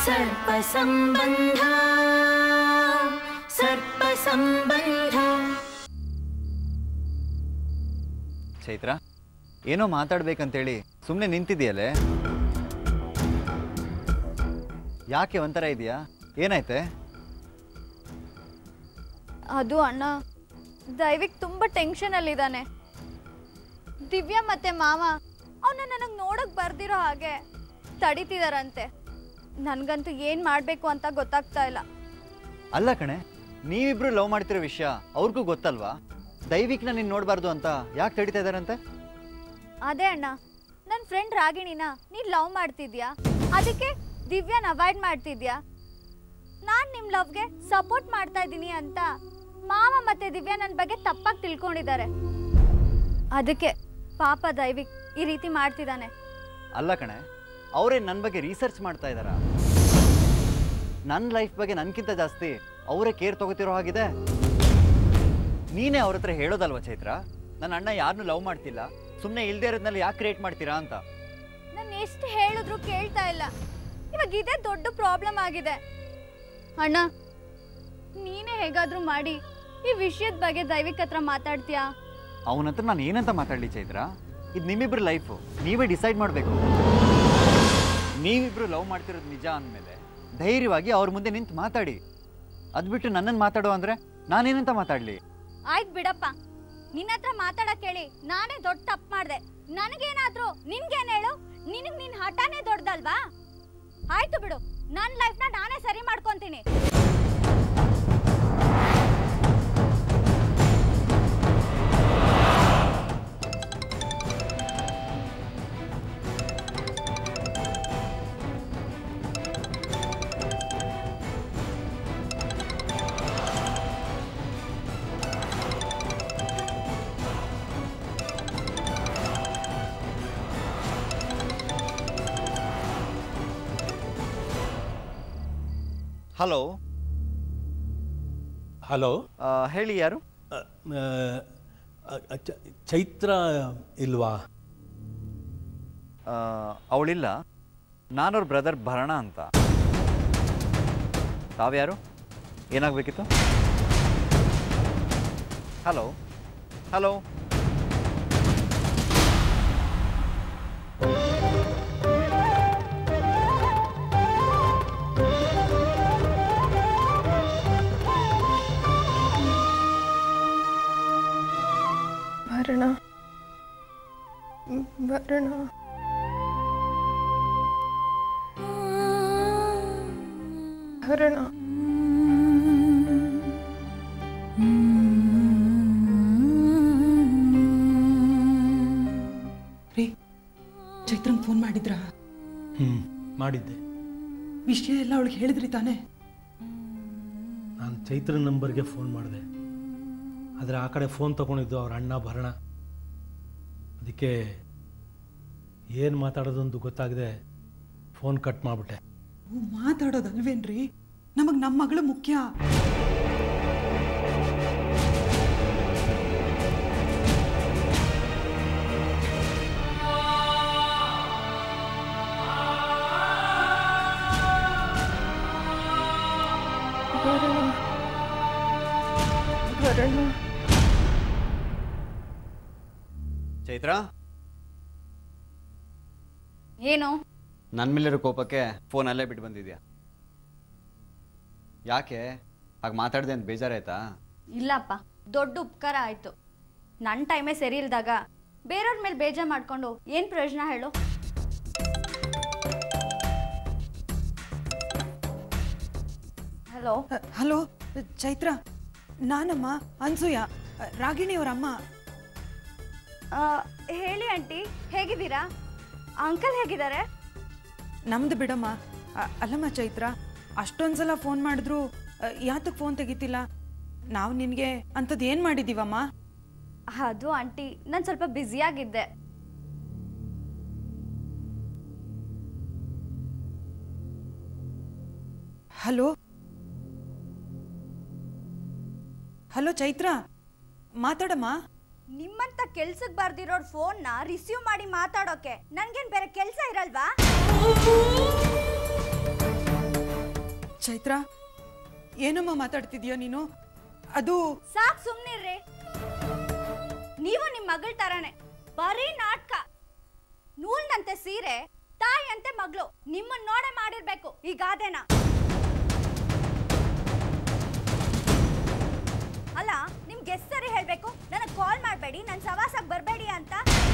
सर्पसम्बन्ध सर्पसम्बन्ध ಚೈತ್ರ ಏನೋ ಮಾತಾಡ್ಬೇಕಂತೇಳಿ ಸುಮ್ಮನೆ ನಿಂತಿದೆಯಲ್ಲೇ ಯಾಕೆ ಒಂಥರ ಇದೆಯಾ ಏನಾಯ್ತೆ ಅದು ಅಣ್ಣ ದೈವಿಕ್ ತುಂಬ ಟೆನ್ಷನಲ್ಲಿದ್ದಾನೆ ದಿವ್ಯಾ ಮತ್ತೆ ಮಾವ ಅವನ್ನ ನನಗೆ ನೋಡಕ್ ಬರ್ದಿರೋ ಹಾಗೆ ತಡಿತಿದಾರಂತೆ ನನಗಂತೂ ಏನು ಮಾಡಬೇಕು ಅಂತ ಗೊತ್ತಾಗ್ತಾ ಇಲ್ಲ ಅಲ್ಲ ಕಣೆ ನೀವಿಬ್ರು ಲವ್ ಮಾಡ್ತಿರೋ ವಿಷಯ ಅವ್ರಿಗೂ ಗೊತ್ತಲ್ವಾ ದೈವಿಕ್ನ ನೀನು ನೋಡಬಾರ್ದು ಅಂತ ಯಾಕೆ ತಡಿತಾ ಇದಾರಂತೆ ಅದೇ ಅಣ್ಣ ನನ್ನ ಫ್ರೆಂಡ್ ರಾಗಿಣಿನ ನೀನು ಲವ್ ಮಾಡ್ತಿದ್ಯಾ ಅದಕ್ಕೆ ದಿವ್ಯಾನ ಅವಾಯ್ಡ್ ಮಾಡ್ತಿದ್ಯಾ ನಾನು ನಿಮ್ಮ ಲವ್ಗೆ ಸಪೋರ್ಟ್ ಮಾಡ್ತಾ ಇದ್ದೀನಿ ಅಂತ ಮಾವ ಮತ್ತೆ ದಿವ್ಯಾ ನನ್ನ ಬಗ್ಗೆ ತಪ್ಪಾಗಿ ತಿಳ್ಕೊಂಡಿದ್ದಾರೆ ಅದಕ್ಕೆ ಪಾಪ ದೈವಿಕ್ ಈ ರೀತಿ ಮಾಡ್ತಿದ್ದಾನೆ ಅಲ್ಲ ಕಣೆ ಅವರೇ ನನ್ನ ಬಗ್ಗೆ ರಿಸರ್ಚ್ ಮಾಡ್ತಾ ಇದ್ದಾರ ನನ್ನ ಲೈಫ್ ಬಗ್ಗೆ ನನ್ಕಿಂತ ಜಾಸ್ತಿ ಅವರೇ ಕೇರ್ ತಗೋತಿರೋ ಹಾಗಿದೆ ನೀನೇ ಅವ್ರ ಹತ್ರ ಹೇಳೋದಲ್ವಾ ಚೈತ್ರ ನನ್ನ ಅಣ್ಣ ಯಾರನ್ನೂ ಲವ್ ಮಾಡ್ತಿಲ್ಲ ಸುಮ್ಮನೆ ಇಲ್ದೇ ಇರೋದ್ನಲ್ಲಿ ಯಾಕೆ ಕ್ರಿಯೇಟ್ ಮಾಡ್ತೀರಾ ಅಂತ ನಾನು ಎಷ್ಟು ಹೇಳಿದ್ರು ಕೇಳ್ತಾ ಇಲ್ಲ ಇವಾಗ ಇದೇ ದೊಡ್ಡ ಪ್ರಾಬ್ಲಮ್ ಆಗಿದೆ ಅಣ್ಣ ನೀನೇ ಹೇಗಾದ್ರೂ ಮಾಡಿ ಈ ವಿಷಯದ ಬಗ್ಗೆ ದೈವಿಕ್ ಹತ್ರ ಮಾತಾಡ್ತೀಯಾ ಅವನ ಹತ್ರ ನಾನು ಏನಂತ ಮಾತಾಡಲಿ ಚೈತ್ರ ಇದು ನಿಮ್ಮಿಬ್ರು ಲೈಫು ನೀವೇ ಡಿಸೈಡ್ ಮಾಡಬೇಕು ನೀವಿಬ್ರು ಲವ್ ಮಾಡ್ತಿರೋದು ನಿಜ ಅಂದಮೇಲೆ ಧೈರ್ಯವಾಗಿ ಅವ್ರ ಮುಂದೆ ನಿಂತು ಮಾತಾಡಿ ಅದು ಬಿಟ್ಟು ನನ್ನನ್ನು ಮಾತಾಡೋ ಅಂದರೆ ನಾನೇನಂತ ಮಾತಾಡಲಿ ಆಯ್ತು ಬಿಡಪ್ಪ ನಿನ್ನ ಹತ್ರ ಮಾತಾಡಕ್ ಹೇಳಿ ನಾನೇ ದೊಡ್ಡ ತಪ್ಪು ಮಾಡಿದೆ ನನಗೇನಾದ್ರೂ ನಿನ್ಗೇನ್ ಹೇಳು ನಿನಗ್ ನಿನ್ ಹಠನೇ ದೊಡ್ಡದಲ್ವಾ ಆಯ್ತು ಬಿಡು ನನ್ನ ಲೈಫ್ನ ನಾನೇ ಸರಿ ಮಾಡ್ಕೊಂತೀನಿ ಹಲೋ ಹಲೋ ಹೇಳಿ ಯಾರು ಅ, ಅ, ಅ, ಚ- ಚೈತ್ರ ಇಲ್ವಾ ಅವಳಿಲ್ಲ ನಾನವ್ರ ಬ್ರದರ್ ಭರಣ ಅಂತ ತಾವ್ಯಾರು ಏನಾಗಬೇಕಿತ್ತು ಹಲೋ ಹಲೋ ಭರಣ ಭರಣ ಭರಣ ರೀ ಚೈತ್ರನ್ ಫೋನ್ ಮಾಡಿದ್ರಾ ಹ್ಞೂ ಮಾಡಿದ್ದೆ ವಿಷಯ ಎಲ್ಲ ಅವಳಿಗೆ ಹೇಳಿದ್ರಿ ತಾನೇ ನಾನು ಚೈತ್ರ ನಂಬರ್ಗೆ ಫೋನ್ ಮಾಡಿದೆ ಆದರೆ ಆ ಕಡೆ ಫೋನ್ ತಗೊಂಡಿದ್ದು ಅವ್ರ ಅಣ್ಣ ಭರಣ ಅದಕ್ಕೆ ಏನು ಮಾತಾಡೋದು ಅಂತ ಗೊತ್ತಾಗದೆ ಫೋನ್ ಕಟ್ ಮಾಡಿಬಿಟ್ಟೆ ಓ, ಮಾತಾಡೋದಲ್ವೇನ್ರಿ ನಮಗ್ ನಮ್ಮ ಮಗಳು ಮುಖ್ಯ ಭರಣ ಭರಣ ಚೈತ್ರ ಏನು ನನ್ನ ಮೇಲಿರೋ ಕೋಪಕ್ಕೆ ಫೋನ್ ಅಲ್ಲೇ ಬಿಟ್ಟು ಬಂದಿದ್ಯಾ ಯಾಕೆ ಹಾಗೆ ಮಾತಾಡಿದೆ ಅಂತ ಬೇಜಾರಾಯ್ತಾ ಇಲ್ಲಪ್ಪ ದೊಡ್ಡ ಉಪಕಾರ ಆಯ್ತು ನನ್ನ ಟೈಮೇ ಸರಿ ಇಲ್ದಾಗ ಬೇರೆಯವ್ರ ಮೇಲೆ ಬೇಜಾರು ಮಾಡ್ಕೊಂಡು ಏನು ಪ್ರಯೋಜನ ಹೇಳು ಹಲೋ ಅ, ಹಲೋ ಚೈತ್ರ ನಾನಮ್ಮ ಅನ್ಸೂಯ ಅ, ರಾಗಿಣಿಯವರ ಅಮ್ಮ ಹೇಳಿ ಆಂಟಿ ಹೇಗಿದ್ದೀರಾ ಅಂಕಲ್ ಹೇಗಿದ್ದಾರೆ ನಮ್ದು ಬಿಡಮ್ಮ ಅ, ಅಲ್ಲಮ್ಮ ಚೈತ್ರ ಅಷ್ಟೊಂದ್ಸಲ ಫೋನ್ ಮಾಡಿದ್ರು ಯಾತಕ್ಕೆ ಫೋನ್ ತೆಗಿತಿಲ್ಲ ನಾವು ನಿನಗೆ ಅಂಥದ್ದು ಏನು ಮಾಡಿದ್ದೀವಮ್ಮ ಅದು ಆಂಟಿ ನಾನು ಸ್ವಲ್ಪ ಬ್ಯುಸಿಯಾಗಿದ್ದೆ ಹಲೋ ಹಲೋ ಚೈತ್ರ ಮಾತಾಡಮ್ಮ ನಿಮ್ಮಂತ ಕೆಲ್ಸಕ್ಕೆ ಬರ್ದಿರೋರ್ ಫೋನ್ನ ರಿಸೀವ್ ಮಾಡಿ ಮಾತಾಡೋಕೆ ನನ್ಗೇನ್ ಬೇರೆ ಕೆಲಸ ಇರಲ್ವಾ ಚೈತ್ರ ಏನಮ್ಮ ಮಾತಾಡ್ತಿದ್ಯಾ ನೀನು ಅದು ಸಾಕ್ ಸುಮ್ನಿರ್ರಿ ನೀವು ನಿಮ್ ಮಗಳ ತರಾನೆ ಬರೀ ನಾಟಕ ನೂಲ್ನಂತೆ ಸೀರೆ ತಾಯಿ ಅಂತೆ ಮಗಳು ನಿಮ್ಮನ್ನ ನೋಡೆ ಮಾಡಿರ್ಬೇಕು ಈ ಗಾದೆನ ಅಲ್ಲ ನಿಮ್ಗೆ ಎಷ್ಟ್ ಸರಿ ಹೇಳ್ಬೇಕು ನನಗೆ ಕಾಲ್ ಮಾಡಬೇಡಿ ನನ್ನ ಸವಾಸಕ್ಕೆ ಬರಬೇಡಿ ಅಂತ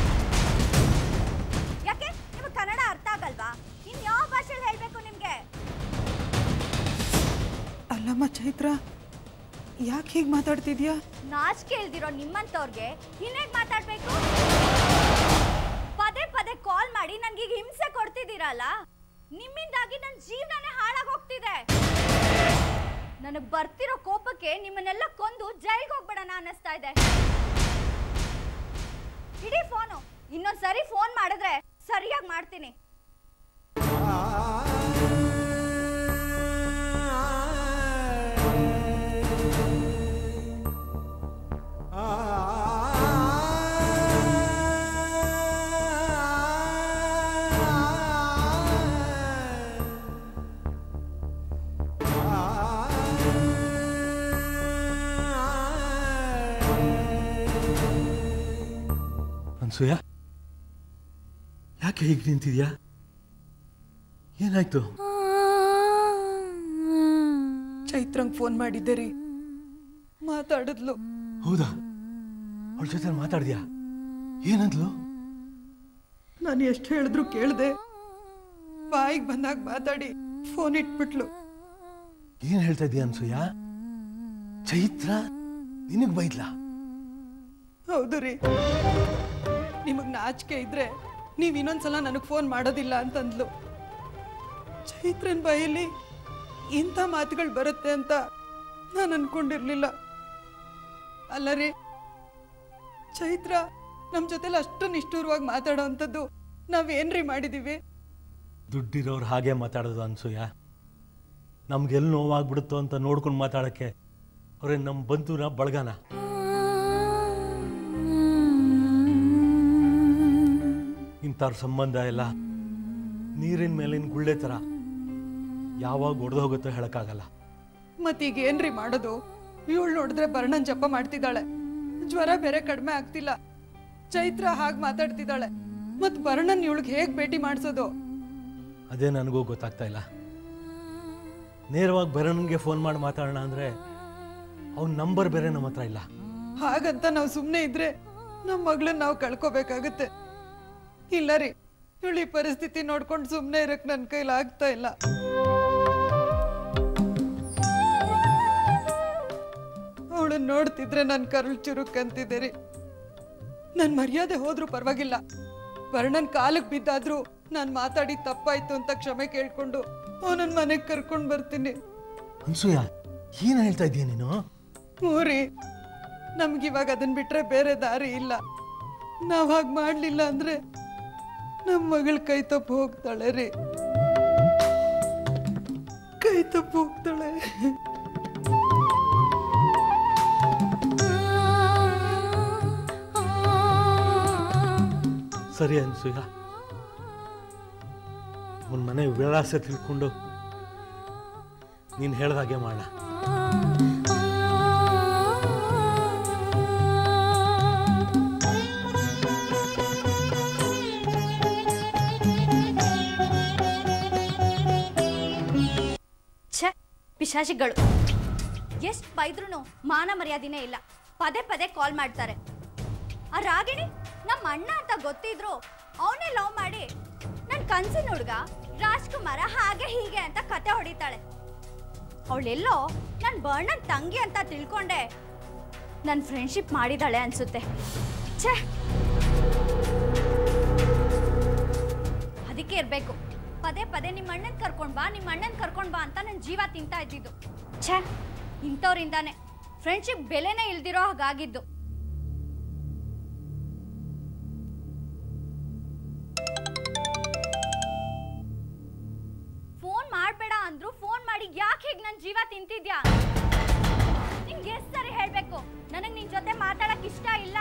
ಯಾಕೆ ನಿಮಗೆ ಕನ್ನಡ ಅರ್ಥ ಆಗಲ್ವಾ ಇನ್ ಯಾವ ಭಾಷೆಯಲ್ಲಿ ಹೇಳ್ಬೇಕು ನಿಮ್ಗೆ ಅಲ್ಲಮ್ಮ ಚೈತ್ರ ಯಾಕೆ ಹೀಗೆ ಮಾತಾಡ್ತಿದ್ಯಾ ನಾಚಿಕೆ ಇಲ್ದಿರೋ ನಿಮ್ಮಂತವ್ರಿಗೆ ಇನ್ನೇಗ್ ಮಾತಾಡ್ಬೇಕು ಪದೇ ಪದೇ ಕಾಲ್ ಮಾಡಿ ನನ್ಗೆ ಈಗ ಹಿಂಸೆ ಕೊಡ್ತಿದ್ದೀರಲ್ಲ ನಿಮ್ಮಿಂದಾಗಿ ನನ್ನ ಜೀವನನೇ ಹಾಳಾಗ್ ಹೋಗ್ತಿದೆ ನನಗ್ ಬರ್ತಿರೋ ಕೋಪಕ್ಕೆ ನಿಮ್ಮನ್ನೆಲ್ಲ ಕೊಂದು ಜೈಲ್ಗೆ ಹೋಗ್ಬಿಡೋಣ ಅನ್ನಿಸ್ತಾ ಇದೆ ಇಡೀ ಫೋನು ಇನ್ನೊಂದ್ ಸರಿ ಫೋನ್ ಮಾಡಿದ್ರೆ ಸರಿಯಾಗಿ ಮಾಡ್ತೀನಿ ಅನ್ಸೂಯ ಯಾಕೆ ಹೀಗೆ ನಿಂತಿದ್ಯಾ ಏನಾಯ್ತು ಚೈತ್ರಂಗ್ ಫೋನ್ ಮಾಡಿದ್ದೆ ರೀ ಮಾತಾಡಿದ್ಲು ಹೌದಾ ಅವಳ ಜೊತೆ ಮಾತಾಡ್ದ್ಯಾ ಏನಂದ್ಲು ನಾನು ಎಷ್ಟು ಹೇಳಿದ್ರು ಕೇಳ್ದೆ ಬಾಯಿಗೆ ಬಂದಾಗ ಮಾತಾಡಿ ಫೋನ್ ಇಟ್ಬಿಟ್ಲು ಏನ್ ಹೇಳ್ತಾ ಇದೀಯ ಅನ್ಸೂಯ ಚೈತ್ರ ನಿನಗ್ ಬೈದ್ಲಾ ಹೌದು ರೀ ನಿಮಗ್ ನಾಚಿಕೆ ಇದ್ರೆ ನೀವ್ ಇನ್ನೊಂದ್ಸಲ ನನಗ್ ಫೋನ್ ಮಾಡೋದಿಲ್ಲ ಅಂತಂದ್ಲು ಚೈತ್ರನ್ ಬಾಯಲ್ಲಿ ಇಂಥ ಮಾತುಗಳು ಬರುತ್ತೆ ಅಂತ ನಾನು ಅನ್ಕೊಂಡಿರ್ಲಿಲ್ಲ ಅಲ್ಲ ರೀ ಚೈತ್ರ ನಮ್ ಜೊತೆಲಿ ಅಷ್ಟು ನಿಷ್ಠೂರವಾಗಿ ಮಾತಾಡೋ ಅಂಥದ್ದು ನಾವೇನ್ರಿ ಮಾಡಿದೀವಿ ದುಡ್ಡಿರೋರು ಹಾಗೆ ಮಾತಾಡೋದು ಅನ್ಸೂಯ ನಮ್ಗೆಲ್ಲಿ ನೋವಾಗ್ಬಿಡುತ್ತೋ ಅಂತ ನೋಡ್ಕೊಂಡು ಮಾತಾಡಕ್ಕೆ ಅವ್ರೆ ನಮ್ಮ ಬಂಧುನ ಬಳಗನ ಇಂಥವ್ರ ಸಂಬಂಧ ಎಲ್ಲ ನೀರಿನ ಮೇಲಿನ ಗುಳ್ಳೆ ಥರ ಯಾವಾಗ ಒಡೆದು ಹೋಗುತ್ತೋ ಹೇಳಕ್ಕಾಗಲ್ಲ ಮತ್ತೀಗ ಏನ್ರಿ ಮಾಡೋದು ಇವಳು ನೋಡಿದ್ರೆ ಬರ್ಣನ್ ಜಪ ಮಾಡ್ತಿದ್ದಾಳೆ ಜ್ವರ ಬೇರೆ ಕಡಿಮೆ ಆಗ್ತಿಲ್ಲ ಚೈತ್ರ ಹಾಗೆ ಮಾತಾಡ್ತಿದ್ದಾಳೆ ಮತ್ ಬರ್ಣನ್ ಇವಳಿಗೆ ಹೇಗ್ ಭೇಟಿ ಮಾಡಿಸೋದು ಅದೇ ನನಗೂ ಗೊತ್ತಾಗ್ತಾ ಇಲ್ಲ ನೇರವಾಗಿ ಭರಣನ್ಗೆ ಫೋನ್ ಮಾಡಿ ಮಾತಾಡೋಣ ಅಂದರೆ ಅವ್ನ ನಂಬರ್ ಬೇರೆ ನಮ್ಮ ಹತ್ರ ಇಲ್ಲ ಹಾಗಂತ ನಾವು ಸುಮ್ಮನೆ ಇದ್ರೆ ನಮ್ಮ ಮಗಳನ್ನ ನಾವು ಕಳ್ಕೊಬೇಕಾಗತ್ತೆ ಇಲ್ಲ ರೀ ಇವಳು ಈ ಪರಿಸ್ಥಿತಿ ನೋಡ್ಕೊಂಡು ಸುಮ್ಮನೆ ಇರಕ್ ನನ್ನ ಕೈಲಿ ಆಗ್ತಾ ಇಲ್ಲ ಅವಳನ್ನ ನೋಡ್ತಿದ್ರೆ ನನ್ನ ಕರುಳು ಚುರುಕ್ ಅಂತಿದೆ ರೀ ನನ್ನ ಮರ್ಯಾದೆ ಹೋದ್ರೂ ಪರವಾಗಿಲ್ಲ ವರ್ಣನ್ ಕಾಲಕ್ಕೆ ಬಿದ್ದಾದ್ರೂ ನಾನು ಮಾತಾಡಿ ತಪ್ಪಾಯ್ತು ಅಂತ ಕ್ಷಮೆ ಕೇಳ್ಕೊಂಡು ಅವನನ್ನ ಮನೆಗೆ ಕರ್ಕೊಂಡು ಬರ್ತೀನಿ ಅನ್ಸೂಯ ಏನು ಹೇಳ್ತಾ ಇದೀಯ ನೀನು ಮೂರಿ ನಮ್ಗಿವಾಗ ಅದನ್ನ ಬಿಟ್ರೆ ಬೇರೆ ದಾರಿ ಇಲ್ಲ ನಾವ್ ಹಾಗೆ ಮಾಡ್ಲಿಲ್ಲ ಅಂದ್ರೆ ನಮ್ಮ ಮಗಳ ಕೈ ತಪ್ಪು ಹೋಗ್ತಾಳೆ ರೀ ಕೈ ತಪ್ಪು ಹೋಗ್ತಾಳೆ ಸರಿ ಅನ್ಸೂಯ ಒಂದು ಮನೆ ವಿಳಾಸ ತಿಳ್ಕೊಂಡು ನೀನು ಹೇಳ್ದಾಗೆ ಮಾಡೋಣ ಛೆ ಪಿಶಾಚಿಗಳು ಎಷ್ಟು ಬೈದ್ರೂ ಮಾನ ಮರ್ಯಾದಿನೇ ಇಲ್ಲ ಪದೇ ಪದೇ ಕಾಲ್ ಮಾಡ್ತಾರೆ ಆ ರಾಗಿಣಿ ನಮ್ಮ ಅಣ್ಣ ಅಂತ ಗೊತ್ತಿದ್ರು ಅವನೇ ಲವ್ ಮಾಡಿ ನನ್ನ ಕನ್ಸಿನ ಹುಡುಗ ರಾಜ್ಕುಮಾರ ಹಾಗೆ ಹೀಗೆ ಅಂತ ಕತೆ ಹೊಡಿತಾಳೆ ಅವಳೆಲ್ಲೋ ನನ್ನ ಬರ್ಣನ್ ತಂಗಿ ಅಂತ ತಿಳ್ಕೊಂಡೆ ನನ್ನ ಫ್ರೆಂಡ್ಶಿಪ್ ಮಾಡಿದಾಳೆ ಅನ್ಸುತ್ತೆ ಛೇ ಅದಕ್ಕೆ ಇರಬೇಕು ಪದೇ ಪದೇ ನಿಮ್ಮ ಅಣ್ಣನ್ ಕರ್ಕೊಂಡ್ ಬಾ ನಿಮ್ಮ ಅಣ್ಣನ್ ಕರ್ಕೊಂಡ್ ಬಾ ಅಂತ ನನ್ನ ಜೀವ ತಿಂತಾ ಇದ್ದಿದ್ದು ಛೇ ಇಂಥವ್ರಿಂದಾನೆ ಫ್ರೆಂಡ್ಶಿಪ್ ಬೆಲೆನೇ ಇಲ್ದಿರೋ ಹಾಗಾಗಿದ್ದು ಫೋನ್ ಮಾಡಬೇಡ ಅಂದ್ರು ಫೋನ್ ಮಾಡಿ ಯಾಕೆ ಹೀಗೆ ನನ್ನ ಜೀವ ತಿಂತಿದ್ಯಾ ನಿಂಗೆ ಎಷ್ಟು ಸರಿ ಹೇಳ್ಬೇಕು ನನಗೆ ನಿನ್ ಜೊತೆ ಮಾತಾಡಕ್ ಇಷ್ಟ ಇಲ್ಲ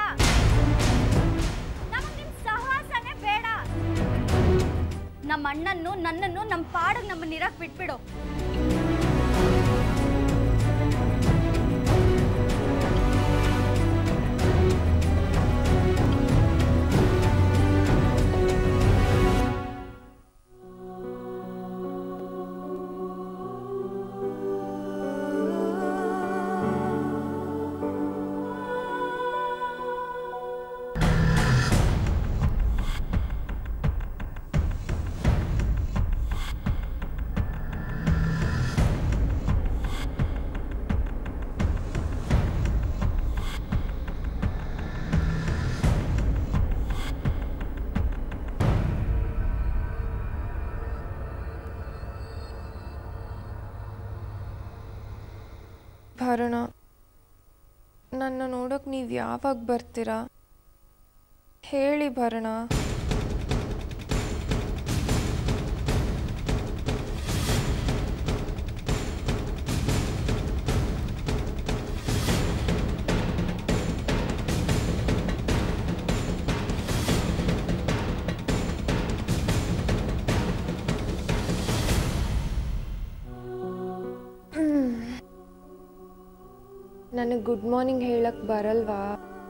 ನಮಗ್ ನಿಮ್ ಸಹವಾಸನೇ ಬೇಡ ನಮ್ಮ ಅಣ್ಣನ್ನು ನನ್ನನ್ನು ನಮ್ಮ ಪಾಡಿಗೆ ನಮ್ಮನ್ನ ಇರಕ್ ಬಿಟ್ಬಿಡು ಭರಣ ನನ್ನ ನೋಡೋಕೆ ನೀವು ಯಾವಾಗ ಬರ್ತೀರಾ ಹೇಳಿ ಭರಣ ನನಗೆ ಗುಡ್ ಮಾರ್ನಿಂಗ್ ಹೇಳಕ್ ಬರಲ್ವಾ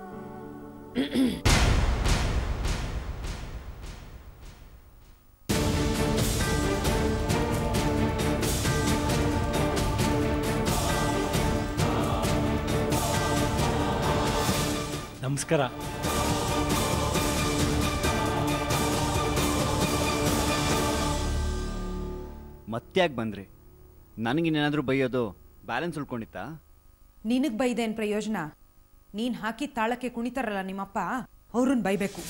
ನಮಸ್ಕಾರ ಮತ್ತ್ಯಾಕೆ ಬಂದ್ರಿ ನನಗಿನ್ನೇನಾದರೂ ಬೈಯೋದು ಬ್ಯಾಲೆನ್ಸ್ ಉಳ್ಕೊಂಡಿತ್ತಾ ನಿನಗ್ ಬೈದೇನ್ ಪ್ರಯೋಜನ ನೀನ್ ಹಾಕಿ ತಾಳಕ್ಕೆ ಕುಣಿತಾರಲ್ಲ ನಿಮ್ಮಪ್ಪ ಅವ್ರನ್ನ ಬೈಬೇಕು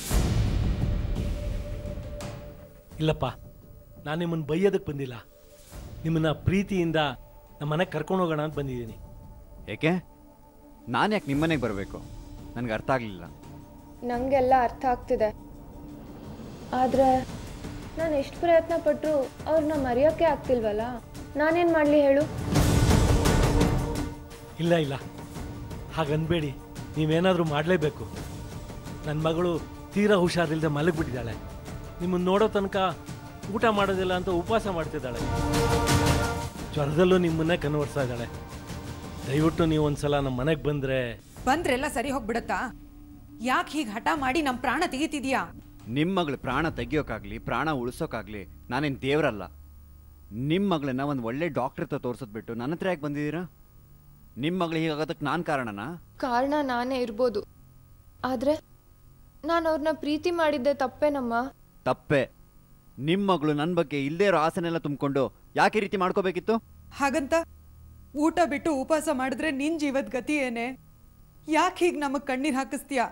ಇಲ್ಲಪ್ಪ ನಾನು ನಿಮ್ಮನ್ನು ಬೈಯೋದಕ್ಕೆ ಬಂದಿಲ್ಲ ನಿಮ್ಮನ್ನ ಪ್ರೀತಿಯಿಂದ ನಮ್ಮ ಮನೆಗೆ ಕರ್ಕೊಂಡು ಹೋಗೋಣ ಅಂತ ಬಂದಿದ್ದೀನಿ ಏಕೆ ನಾನು ಯಾಕೆ ನಿಮ್ಮನೆಗೆ ಬರಬೇಕು ನನಗೆ ಅರ್ಥ ಆಗಲಿಲ್ಲ ನನಗೆಲ್ಲ ಅರ್ಥ ಆಗ್ತಿದೆ ಆದರೆ ನಾನು ಎಷ್ಟು ಪ್ರಯತ್ನ ಪಟ್ಟರು ಅವ್ರನ್ನ ಮರೆಯೋಕ್ಕೆ ಆಗ್ತಿಲ್ವಲ್ಲ ನಾನೇನು ಮಾಡಲಿ ಹೇಳು ಇಲ್ಲ ಇಲ್ಲ ಹಾಗನ್ಬೇಡಿ ನೀವೇನಾದರೂ ಮಾಡಲೇಬೇಕು ನನ್ನ ಮಗಳು ತೀರಾ ಹುಷಾರಿಲ್ಲದೆ ಮಲಗಿಬಿಟ್ಟಿದ್ದಾಳೆ ನಿಮ್ಮನ್ನು ನೋಡೋ ತನಕ ಊಟ ಮಾಡೋದಿಲ್ಲ ಅಂತ ಉಪವಾಸ ಮಾಡ್ತಿದ್ದಾಳೆ ಜ್ವರದಲ್ಲೂ ನಿಮ್ಮನ್ನೇ ಕನ್ವರ್ಸ್ತಾ ಇದ್ದಾಳೆ ದಯವಿಟ್ಟು ನೀವು ಒಂದ್ಸಲ ನಮ್ಮ ಮನೆಗೆ ಬಂದರೆ ಬಂದ್ರೆಲ್ಲ ಸರಿ ಹೋಗ್ಬಿಡತ್ತಾ ಯಾಕೆ ಹೀಗೆ ಹಠ ಮಾಡಿ ನಮ್ಮ ಪ್ರಾಣ ತೆಗಿತಿದ್ಯಾ ನಿಮ್ಮ ಮಗಳು ಪ್ರಾಣ ತೆಗಿಯೋಕ್ಕಾಗಲಿ ಪ್ರಾಣ ಉಳಿಸೋಕ್ಕಾಗಲಿ ನಾನೇನು ದೇವರಲ್ಲ ನಿಮ್ಮ ಮಗಳನ್ನ ಒಂದು ಒಳ್ಳೆ ಡಾಕ್ಟರ್ ಹತ್ರ ತೋರ್ಸೋದು ಬಿಟ್ಟು ನನ್ನ ಹತ್ರ ಯಾಕೆ ಬಂದಿದ್ದೀರಾ ನಿಮ್ಮ ಮಗಳು ಹೀಗಾಗೋದಕ್ಕೆ ನಾನು ಕಾರಣನಾ ಕಾರಣ ನಾನೇ ಇರ್ಬೋದು ಆದರೆ ನಾನು ಅವ್ರನ್ನ ಪ್ರೀತಿ ಮಾಡಿದ್ದೆ ತಪ್ಪೇನಮ್ಮ ತಪ್ಪೆ ನಿಮ್ಮ ಮಗಳು ನನ್ನ ಬಗ್ಗೆ ಇಲ್ಲದೇ ಇರೋ ಆಸನೆಲ್ಲ ತುಂಬಿಕೊಂಡು ಯಾಕೆ ಈ ರೀತಿ ಮಾಡ್ಕೋಬೇಕಿತ್ತು ಹಾಗಂತ ಊಟ ಬಿಟ್ಟು ಉಪವಾಸ ಮಾಡಿದ್ರೆ ನಿನ್ ಜೀವದ ಗತಿ ಏನೇ ಯಾಕೆ ಹೀಗೆ ನಮಗ್ ಕಣ್ಣೀರ್ ಹಾಕಿಸ್ತೀಯ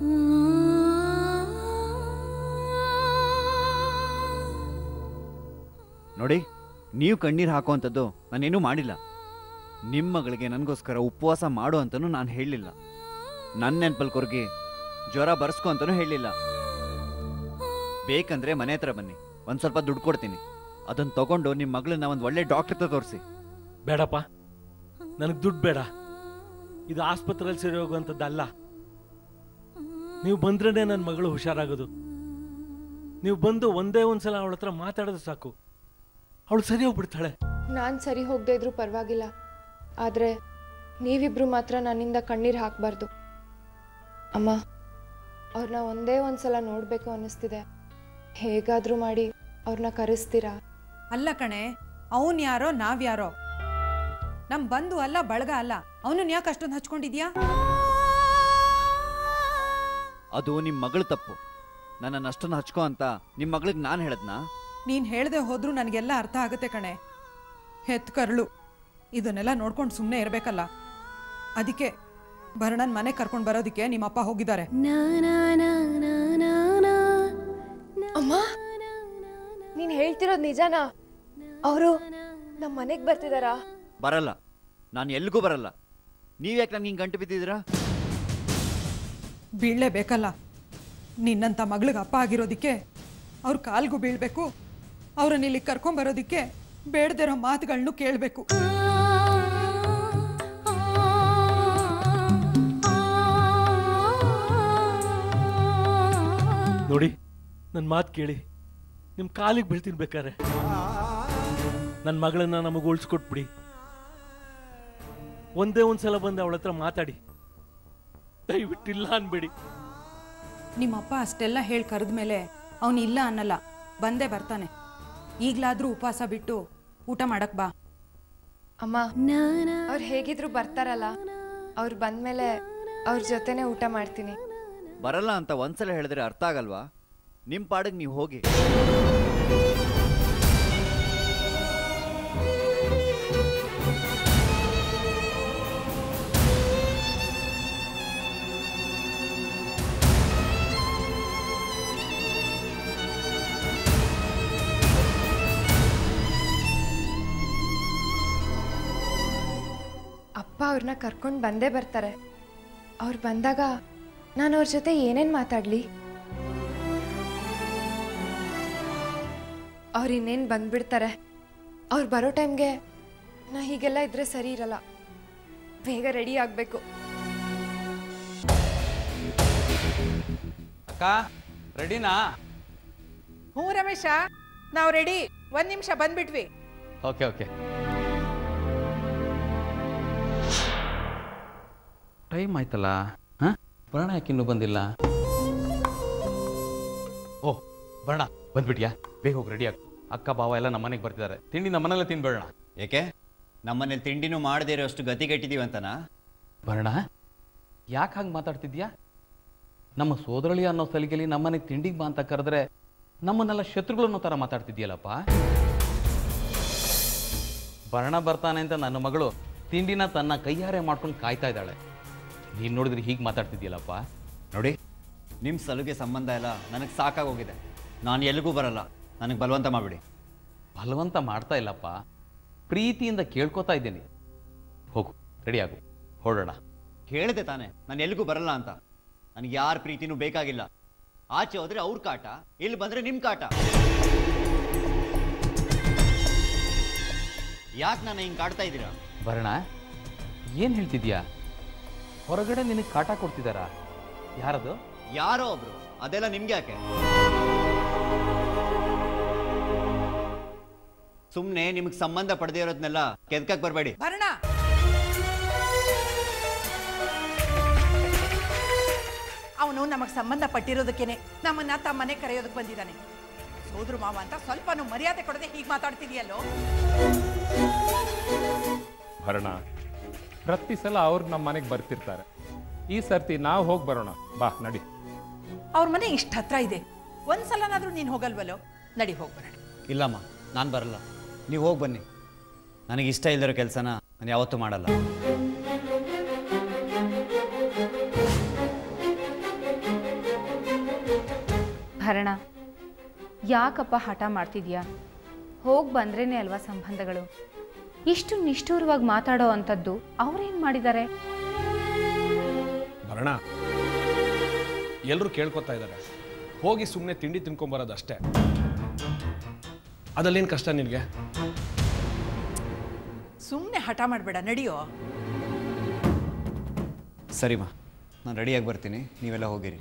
ನೋಡಿ ನೀವು ಕಣ್ಣೀರು ಹಾಕುವಂಥದ್ದು ನಾನೇನೂ ಮಾಡಿಲ್ಲ ನಿಮ್ಮ ಮಗಳಿಗೆ ನನಗೋಸ್ಕರ ಉಪವಾಸ ಮಾಡು ಅಂತಲೂ ನಾನು ಹೇಳಲಿಲ್ಲ ನನ್ನ ನೆನಪಲ್ಲಿ ಕೊರ್ಗಿ ಜ್ವರ ಬರ್ಸ್ಕೊ ಅಂತಲೂ ಹೇಳಲಿಲ್ಲ ಬೇಕಂದ್ರೆ ಮನೆ ಹತ್ರ ಬನ್ನಿ ಒಂದು ಸ್ವಲ್ಪ ದುಡ್ಡು ಕೊಡ್ತೀನಿ ಅದನ್ನು ತಗೊಂಡು ನಿಮ್ಮ ಮಗಳನ್ನ ಒಂದು ಒಳ್ಳೆ ಡಾಕ್ಟರ್ ಹತ್ರ ತೋರಿಸಿ ಬೇಡಪ್ಪ ನನಗೆ ದುಡ್ಡು ಬೇಡ ಇದು ಆಸ್ಪತ್ರೆಯಲ್ಲಿ ಸೇರಿ ಹೋಗುವಂಥದ್ದಲ್ಲ ನೀವು ಬಂದ್ರೇ ನನ್ನ ಮಗಳು ಹುಷಾರಾಗೋದು ನೀವು ಬಂದು ಒಂದೇ ಒಂದ್ಸಲ ಅವಳ ಹತ್ರ ಮಾತಾಡೋದು ಸಾಕು ಅವಳು ಸರಿ ಹೋಗ್ಬಿಡ್ತಾಳೆ ನಾನು ಸರಿ ಹೋಗದೆ ಇದ್ರೂ ಪರವಾಗಿಲ್ಲ ಆದರೆ ನೀವಿಬ್ರು ಮಾತ್ರ ನನ್ನಿಂದ ಕಣ್ಣೀರು ಹಾಕಬಾರ್ದು ಅಮ್ಮ ಅವ್ರನ್ನ ಒಂದೇ ಒಂದ್ಸಲ ನೋಡಬೇಕು ಅನ್ನಿಸ್ತಿದೆ ಹೇಗಾದರೂ ಮಾಡಿ ಅವ್ರನ್ನ ಕರೆಸ್ತೀರಾ ಅಲ್ಲ ಕಣೆ ಅವನ್ ಯಾರೋ ನಾವ್ಯಾರೋ ನಮ್ ಬಂಧು ಅಲ್ಲ ಬಳಗ ಅಲ್ಲ ಅವನನ್ನ ಯಾಕೆ ಅಷ್ಟೊಂದು ಹಚ್ಕೊಂಡಿದ್ಯಾ ಅದು ನಿಮ್ಮ ಮಗಳ ತಪ್ಪು ನನ್ನನ್ನು ಅಷ್ಟೊಂದು ಹಚ್ಕೋ ಅಂತ ನಿಮ್ಮ ಮಗಳಿಗೆ ನಾನು ಹೇಳದ್ನಾ ನೀನ್ ಹೇಳ್ದೆ ಹೋದ್ರೂ ನನಗೆಲ್ಲ ಅರ್ಥ ಆಗುತ್ತೆ ಕಣೆ ಹೆತ್ ಕರ್ಳು ಇದನ್ನೆಲ್ಲ ನೋಡ್ಕೊಂಡು ಸುಮ್ಮನೆ ಇರಬೇಕಲ್ಲ ಅದಕ್ಕೆ ಭರಣನ್ ಮನೆ ಕರ್ಕೊಂಡು ಬರೋದಕ್ಕೆ ನಿಮ್ಮಪ್ಪ ಹೋಗಿದ್ದಾರೆ ಅಮ್ಮ ನೀನು ಹೇಳ್ತಿರೋದು ನಿಜನಾ ಅವರು ನಮ್ಮ ಮನೆಗೆ ಬರ್ತಿದಾರಾ ಬರಲ್ಲ ನಾನು ಎಲ್ಲಿಗೂ ಬರಲ್ಲ ನೀವ್ಯಾಕೆ ನನಗೆ ಹಿಂಗೆ ಗಂಟು ಬಿದ್ದಿದ್ದೀರಾ ಬೀಳಲೇಬೇಕಲ್ಲ ನಿನ್ನಂಥ ಮಗಳಿಗೆ ಅಪ್ಪ ಆಗಿರೋದಕ್ಕೆ ಅವ್ರ ಕಾಲ್ಗೂ ಬೀಳ್ಬೇಕು ಅವ್ರನ್ನ ಇಲ್ಲಿ ಕರ್ಕೊಂಬರೋದಕ್ಕೆ ಬೇಡದಿರೋ ಮಾತುಗಳನ್ನು ಕೇಳಬೇಕು ನೋಡಿ ನನ್ನ ಮಾತು ಕೇಳಿ ನಿಮ್ಮ ಕಾಲಿಗೆ ಬೀಳ್ತೀನಿ ಬೇಕಾರೆ ನನ್ನ ಮಗಳನ್ನ ನಮಗೆ ಉಳಿಸ್ಕೊಟ್ಬಿಡಿ ಒಂದೇ ಒಂದ್ಸಲ ಬಂದು ಅವಳ ಹತ್ರ ಮಾತಾಡಿ ದಯವಿಟ್ಟಿಲ್ಲ ಅನ್ಬೇಡಿ ನಿಮ್ಮಪ್ಪ ಅಷ್ಟೆಲ್ಲ ಹೇಳಿ ಕರೆದ್ಮೇಲೆ ಅವನು ಇಲ್ಲ ಅನ್ನಲ್ಲ ಬಂದೇ ಬರ್ತಾನೆ ಈಗ್ಲಾದ್ರೂ ಉಪವಾಸ ಬಿಟ್ಟು ಊಟ ಮಾಡಕ್ ಬಾ ಅಮ್ಮ ಅವ್ರು ಹೇಗಿದ್ರು ಬರ್ತಾರಲ್ಲ ಅವ್ರು ಬಂದ್ಮೇಲೆ ಅವ್ರ ಜೊತೆನೆ ಊಟ ಮಾಡ್ತೀನಿ ಬರಲ್ಲ ಅಂತ ಒಂದ್ಸಲ ಹೇಳಿದ್ರೆ ಅರ್ಥ ಆಗಲ್ವಾ ನಿಮ್ಮ ಪಾಡಿಗೆ ನೀವು ಹೋಗಿ ಅಪ್ಪ ಅವ್ರನ್ನ ಕರ್ಕೊಂಡು ಬಂದೇ ಬರ್ತಾರೆ ಅವ್ರು ಬಂದಾಗ ನಾನು ಅವ್ರ ಜೊತೆ ಏನೇನು ಮಾತಾಡಲಿ ಅವ್ರು ಇನ್ನೇನು ಬಂದ್ಬಿಡ್ತಾರೆ ಅವ್ರು ಬರೋ ಟೈಮ್ಗೆ ನಾ ಹೀಗೆಲ್ಲ ಇದ್ರೆ ಸರಿ ಇರಲ್ಲ ಬೇಗ ರೆಡಿ ಆಗಬೇಕು ಅಕ್ಕ ರೆಡಿನಾ ಹ್ಞೂ ರಮೇಶ ನಾವು ರೆಡಿ ಒಂದು ನಿಮಿಷ ಬಂದ್ಬಿಟ್ವಿ ಓಕೆ ಓಕೆ ಟೈಮ್ ಆಯ್ತಲ್ಲ ಹಾಂ ಬರೋಣ ಯಾಕೆ ಇನ್ನೂ ಬಂದಿಲ್ಲ ಓಹ್ ಬರೋಣ ಬಂದ್ಬಿಟ್ಯಾ ಬೇಗ ಹೋಗಿ ರೆಡಿ ಆಗಿ ಅಕ್ಕ ಬಾವ ಎಲ್ಲ ನಮ್ಮ ಮನೆಗೆ ಬರ್ತಿದ್ದಾರೆ ತಿಂಡಿ ನಮ್ಮ ಮನೇಲೆ ತಿನ್ಬೇಡ ಏಕೆ ನಮ್ಮನೇಲಿ ತಿಂಡಿನೂ ಮಾಡದೇ ಇರೋಷ್ಟು ಗತಿಗೆಟ್ಟಿದೀವಿ ಅಂತನಾ ಬರೋಣ ಯಾಕೆ ಹಂಗೆ ಮಾತಾಡ್ತಿದ್ಯಾ ನಮ್ಮ ಸೋದರಳಿ ಅನ್ನೋ ಸಲಿಗೆಲಿ ನಮ್ಮನೆಗೆ ತಿಂಡಿಗೆ ಬಾ ಅಂತ ಕರೆದ್ರೆ ನಮ್ಮನ್ನೆಲ್ಲ ಶತ್ರುಗಳು ಅನ್ನೋ ಥರ ಮಾತಾಡ್ತಿದ್ಯಲ್ಲಪ್ಪ ಭರಣ ಬರ್ತಾನೆ ಅಂತ ನನ್ನ ಮಗಳು ತಿಂಡಿನ ತನ್ನ ಕೈಯಾರೆ ಮಾಡ್ಕೊಂಡು ಕಾಯ್ತಾ ಇದ್ದಾಳೆ ನೀನು ನೋಡಿದ್ರೆ ಹೀಗೆ ಮಾತಾಡ್ತಿದ್ಯಲ್ಲಪ್ಪ ನೋಡಿ ನಿಮ್ಮ ಸಲುಗೆ ಸಂಬಂಧ ಎಲ್ಲ ನನಗೆ ಸಾಕಾಗೋಗಿದೆ ನಾನು ಎಲ್ಲಿಗೂ ಬರಲ್ಲ ನನಗೆ ಬಲವಂತ ಮಾಡಿಬಿಡಿ ಬಲವಂತ ಮಾಡ್ತಾ ಇಲ್ಲಪ್ಪ ಪ್ರೀತಿಯಿಂದ ಕೇಳ್ಕೊತಾ ಇದ್ದೀನಿ ಹೋಗು ರೆಡಿ ಆಗು ಹೊರಡೋಣ ಹೇಳಿದೆ ತಾನೆ ನಾನು ಎಲ್ಲಿಗೂ ಬರಲ್ಲ ಅಂತ ನನಗೆ ಯಾರ ಪ್ರೀತಿನೂ ಬೇಕಾಗಿಲ್ಲ ಆಚೆ ಹೋದ್ರೆ ಅವ್ರ ಕಾಟ ಇಲ್ಲಿ ಬಂದ್ರೆ ನಿಮ್ಮ ಕಾಟ ಯಾಕೆ ನಾನು ಹಿಂಗೆ ಕಾಡ್ತಾ ಇದ್ದೀರಾ ಭರಣ ಏನು ಹೇಳ್ತಿದ್ಯಾ ಹೊರಗಡೆ ನಿನಗೆ ಕಾಟ ಕೊಡ್ತಿದ್ದಾರಾ ಯಾರದು ಯಾರೋ ಒಬ್ರು ಅದೆಲ್ಲ ನಿಮ್ಗೆ ಯಾಕೆ ಸುಮ್ಮನೆ ನಿಮಗೆ ಸಂಬಂಧ ಪಡೆದೇ ಇರೋದನ್ನೆಲ್ಲ ಕೆದ್ಕಕ್ ಬರಬೇಡಿ ಭರಣ ಅವನು ನಮಗೆ ಸಂಬಂಧ ಪಟ್ಟಿರೋದಕ್ಕೇನೆ ನಮ್ಮನ್ನ ತಮ್ಮ ಮನೆ ಕರೆಯೋದಕ್ಕೆ ಬಂದಿದ್ದಾನೆ ಸೋದ್ರ ಮಾವ ಅಂತ ಸ್ವಲ್ಪನೂ ಮರ್ಯಾದೆ ಕೊಡದೆ ಹೀಗೆ ಮಾತಾಡ್ತಿದೆಯಲ್ಲೋ ಭರಣ ಪ್ರತಿ ಸಲ ಅವ್ರು ನಮ್ಮ ಮನೆಗೆ ಬರ್ತಿರ್ತಾರೆ ಈ ಸರ್ತಿ ನಾವು ಹೋಗಿ ಬರೋಣ ಬಾ ನಡಿ ಅವ್ರ ಮನೆ ಇಷ್ಟ ಹತ್ರ ಇದೆ ಒಂದ್ಸಲನಾದ್ರೂ ನೀನು ಹೋಗಲ್ವಲ್ಲೋ ನಡಿ ಹೋಗ್ಬರೋಣ ಇಲ್ಲಮ್ಮ ನಾನು ಬರಲ್ಲ ನೀವು ಹೋಗಿ ಬನ್ನಿ ನನಗೆ ಇಷ್ಟ ಇಲ್ಲದಿರೋ ಕೆಲಸನ ನಾನು ಯಾವತ್ತೂ ಮಾಡಲ್ಲ ಭರಣ ಯಾಕಪ್ಪ ಹಠ ಮಾಡ್ತಿದ್ಯಾ ಹೋಗಿ ಬಂದ್ರೇನೆ ಅಲ್ವಾ ಸಂಬಂಧಗಳು ಇಷ್ಟು ನಿಷ್ಠೂರವಾಗಿ ಮಾತಾಡೋ ಅಂಥದ್ದು ಅವ್ರೇನು ಮಾಡಿದ್ದಾರೆ ಭರಣ ಎಲ್ಲರೂ ಕೇಳ್ಕೊತಾ ಇದ್ದಾರೆ ಹೋಗಿ ಸುಮ್ಮನೆ ತಿಂಡಿ ತಿನ್ಕೊಂಬರೋದು ಅಷ್ಟೇ ಅದಲ್ಲೇನು ಕಷ್ಟ ನಿನಗೆ ಸುಮ್ಮನೆ ಹಠ ಮಾಡಬೇಡ ನಡಿಯೋ ಸರಿಮಾ ನಾನು ರೆಡಿಯಾಗಿ ಬರ್ತೀನಿ ನೀವೆಲ್ಲ ಹೋಗಿರಿ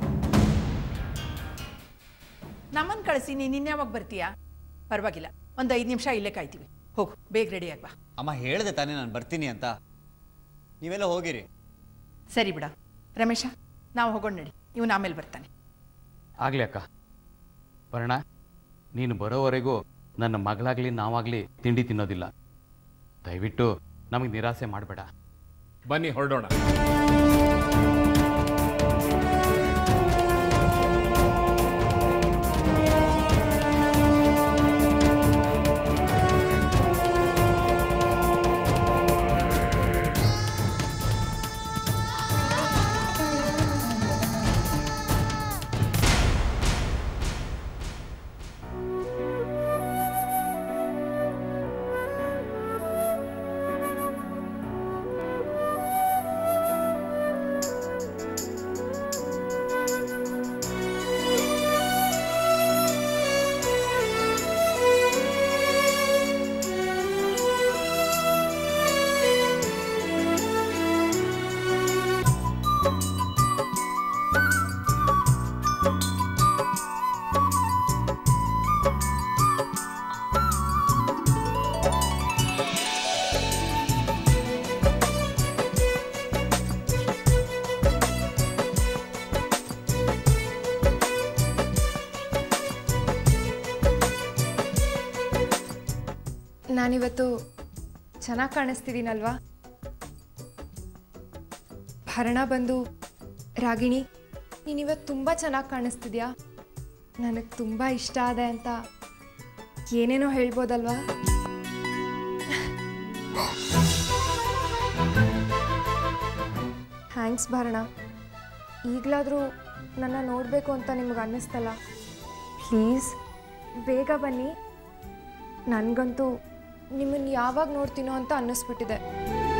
ನಮ್ಮನ್ನು ಕಳಿಸಿ ನೀನು ಇನ್ಯಾವಾಗ ಬರ್ತೀಯಾ ಪರವಾಗಿಲ್ಲ ಒಂದು ಐದು ನಿಮಿಷ ಇಲ್ಲೇ ಕಾಯ್ತೀವಿ ಹೋಗು ಬೇಗ ರೆಡಿ ಬಾ ಅಮ್ಮ ಹೇಳಿದೆ ತಾನೇ ನಾನು ಬರ್ತೀನಿ ಅಂತ ನೀವೆಲ್ಲ ಹೋಗಿರಿ ಸರಿ ಬಿಡ ರಮೇಶ ನಾವು ಹೋಗೋಣ ನಡಿ ಇವನು ಆಮೇಲೆ ಬರ್ತಾನೆ ಆಗಲಿ ಅಕ್ಕ ಭರಣ ನೀನು ಬರೋವರೆಗೂ ನನ್ನ ಮಗಳಾಗಲಿ ನಾವಾಗಲಿ ತಿಂಡಿ ತಿನ್ನೋದಿಲ್ಲ ದಯವಿಟ್ಟು ನಮಗೆ ನಿರಾಸೆ ಮಾಡಬೇಡ ಬನ್ನಿ ಹೊರಡೋಣ ನಾನಿವತ್ತು ಚೆನ್ನಾಗಿ ಕಾಣಿಸ್ತಿದ್ದೀನಲ್ವಾ ಭರಣ ಬಂದು ರಾಗಿಣಿ ನೀನಿವತ್ತು ತುಂಬ ಚೆನ್ನಾಗಿ ಕಾಣಿಸ್ತಿದ್ಯಾ ನನಗೆ ತುಂಬ ಇಷ್ಟ ಆದೆ ಅಂತ ಏನೇನೋ ಹೇಳ್ಬೋದಲ್ವಾ ಥ್ಯಾಂಕ್ಸ್ ಭರಣ ಈಗಲಾದರೂ ನನ್ನ ನೋಡಬೇಕು ಅಂತ ನಿಮ್ಗೆ ಅನ್ನಿಸ್ತಲ್ಲ ಪ್ಲೀಸ್ ಬೇಗ ಬನ್ನಿ ನನಗಂತೂ ನಿಮ್ಮನ್ನು ಯಾವಾಗ ನೋಡ್ತೀನೋ ಅಂತ ಅನ್ನಿಸ್ಬಿಟ್ಟಿದೆ